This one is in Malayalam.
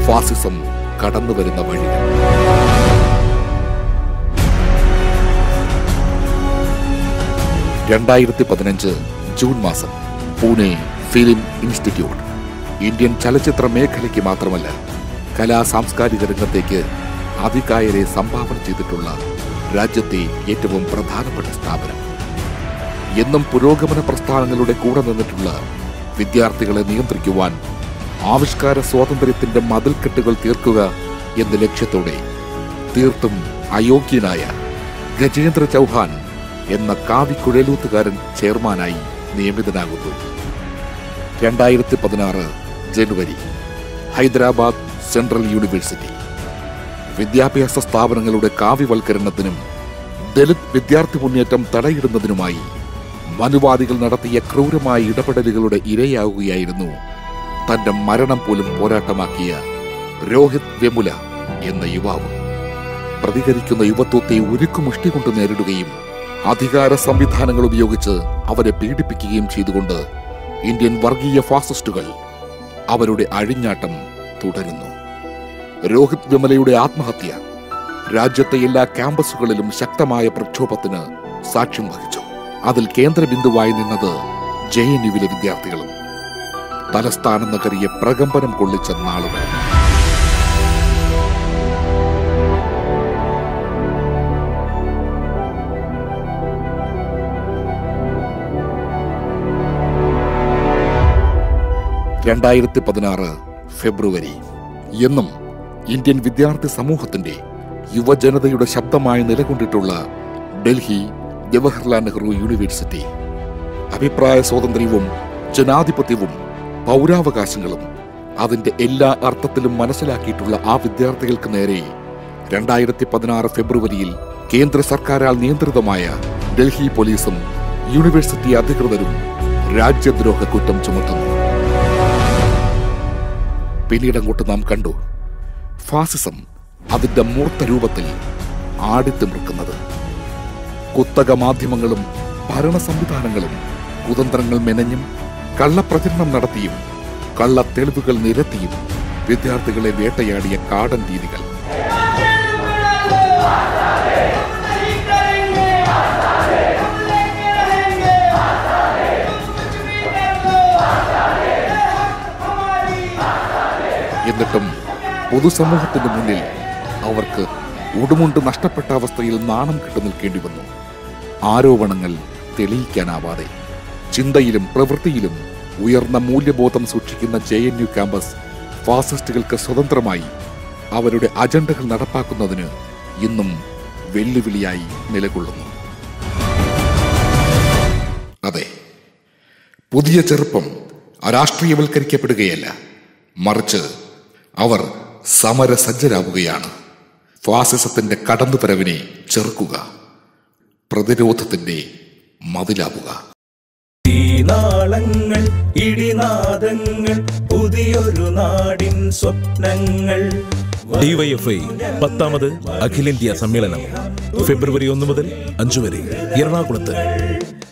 ഫാസിസം കടന്നുവരുന്ന വഴികൾ രണ്ടായിരത്തി പതിനഞ്ച് ജൂൺ മാസം പൂനെ ഫിലിം ഇൻസ്റ്റിറ്റ്യൂട്ട് ഇന്ത്യൻ ചലച്ചിത്ര മേഖലയ്ക്ക് മാത്രമല്ല കലാ സാംസ്കാരിക രംഗത്തേക്ക് അതികായരെ സംഭാവന ചെയ്തിട്ടുള്ള രാജ്യത്തെ ഏറ്റവും പ്രധാനപ്പെട്ട സ്ഥാപനം എന്നും പുരോഗമന പ്രസ്ഥാനങ്ങളുടെ കൂടെ നിന്നിട്ടുള്ള വിദ്യാർത്ഥികളെ നിയന്ത്രിക്കുവാൻ ആവിഷ്കാര സ്വാതന്ത്ര്യത്തിന്റെ മതിൽക്കെട്ടുകൾ തീർക്കുക എന്ന ലക്ഷ്യത്തോടെ തീർത്തും അയോഗ്യനായ ഗജേന്ദ്ര ചൗഹാൻ എന്ന കാവിക്കുഴലൂത്തുകാരൻ ചെയർമാനായി നിയമിതനാകുന്നു രണ്ടായിരത്തി പതിനാറ് ജനുവരി ഹൈദരാബാദ് സെൻട്രൽ യൂണിവേഴ്സിറ്റി വിദ്യാഭ്യാസ സ്ഥാപനങ്ങളുടെ കാവ്യവൽക്കരണത്തിനും ദലിത് വിദ്യാർത്ഥി മുന്നേറ്റം തടയിടുന്നതിനുമായി മനുവാദികൾ നടത്തിയ ക്രൂരമായ ഇടപെടലുകളുടെ ഇരയാവുകയായിരുന്നു തന്റെ മരണം പോലും പോരാട്ടമാക്കിയ രോഹിത് വെമുല എന്ന യുവാവ് പ്രതികരിക്കുന്ന യുവത്വത്തെ ഉരുക്കുമുഷ്ടി കൊണ്ട് നേരിടുകയും അധികാര സംവിധാനങ്ങൾ ഉപയോഗിച്ച് അവരെ പീഡിപ്പിക്കുകയും ചെയ്തുകൊണ്ട് ഇന്ത്യൻ വർഗീയ ഫാസിസ്റ്റുകൾ അവരുടെ അഴിഞ്ഞാട്ടം തുടരുന്നു രോഹിത് വിമലയുടെ ആത്മഹത്യ രാജ്യത്തെ എല്ലാ ക്യാമ്പസുകളിലും ശക്തമായ പ്രക്ഷോഭത്തിന് സാക്ഷ്യം വഹിച്ചു അതിൽ കേന്ദ്ര ബിന്ദുവായി നിന്നത് ജെ എൻ യുവിലെ വിദ്യാർത്ഥികളും തലസ്ഥാന നഗരിയെ പ്രകമ്പനം കൊള്ളിച്ച നാളുകൾ രണ്ടായിരത്തി പതിനാറ് ഫെബ്രുവരി എന്നും ഇന്ത്യൻ വിദ്യാർത്ഥി സമൂഹത്തിന്റെ യുവജനതയുടെ ശബ്ദമായി നിലകൊണ്ടിട്ടുള്ള ഡൽഹി ജവഹർലാൽ നെഹ്റു യൂണിവേഴ്സിറ്റി അഭിപ്രായ സ്വാതന്ത്ര്യവും ജനാധിപത്യവും പൗരാവകാശങ്ങളും അതിന്റെ എല്ലാ അർത്ഥത്തിലും മനസ്സിലാക്കിയിട്ടുള്ള ആ വിദ്യാർത്ഥികൾക്ക് നേരെ രണ്ടായിരത്തി പതിനാറ് ഫെബ്രുവരിയിൽ കേന്ദ്ര സർക്കാരാൽ നിയന്ത്രിതമായ ഡൽഹി പോലീസും യൂണിവേഴ്സിറ്റി അധികൃതരും രാജ്യദ്രോഹ കുറ്റം ചുമത്തുന്നു പിന്നീട് അങ്ങോട്ട് നാം കണ്ടു ഫാസിസം അതിന്റെ മൂർത്ത രൂപത്തിൽ ആടിത്തിമിർക്കുന്നത് കുത്തക മാധ്യമങ്ങളും ഭരണ സംവിധാനങ്ങളും കുതന്ത്രങ്ങൾ മെനഞ്ഞും കള്ളപ്രചരണം നടത്തിയും കള്ള തെളിവുകൾ നിരത്തിയും വിദ്യാർത്ഥികളെ വേട്ടയാടിയ കാടൻ രീതികൾ എന്നിട്ടും പൊതുസമൂഹത്തിന്റെ മുന്നിൽ അവർക്ക് ഉടുമുണ്ട് നഷ്ടപ്പെട്ട അവസ്ഥയിൽ നാണം കെട്ടു നിൽക്കേണ്ടി വന്നു ആരോപണങ്ങൾ തെളിയിക്കാനാവാതെ ചിന്തയിലും പ്രവൃത്തിയിലും ഉയർന്ന മൂല്യബോധം സൂക്ഷിക്കുന്ന ജെ എൻ യു ക്യാമ്പസ് ഫാസിസ്റ്റുകൾക്ക് സ്വതന്ത്രമായി അവരുടെ അജണ്ടകൾ നടപ്പാക്കുന്നതിന് ഇന്നും വെല്ലുവിളിയായി നിലകൊള്ളുന്നു അതെ പുതിയ ചെറുപ്പം രാഷ്ട്രീയവൽക്കരിക്കപ്പെടുകയല്ല മറിച്ച് അവർ സമരസജ്ജരാവുകയാണ് ഫാസിസത്തിന്റെ കടന്നുവരവിനെ ചെറുക്കുക പ്രതിരോധത്തിന്റെ മതിലാവുക തീനാളങ്ങൾ ഇടിനാദങ്ങൾ പുതിയൊരു നാടിൻ സ്വപ്നങ്ങൾ ഡിവൈഎഫ്ഐ പത്താമത് അഖിലേന്ത്യാ സമ്മേളനം ഫെബ്രുവരി ഒന്ന് മുതൽ അഞ്ചു വരെ എറണാകുളത്ത്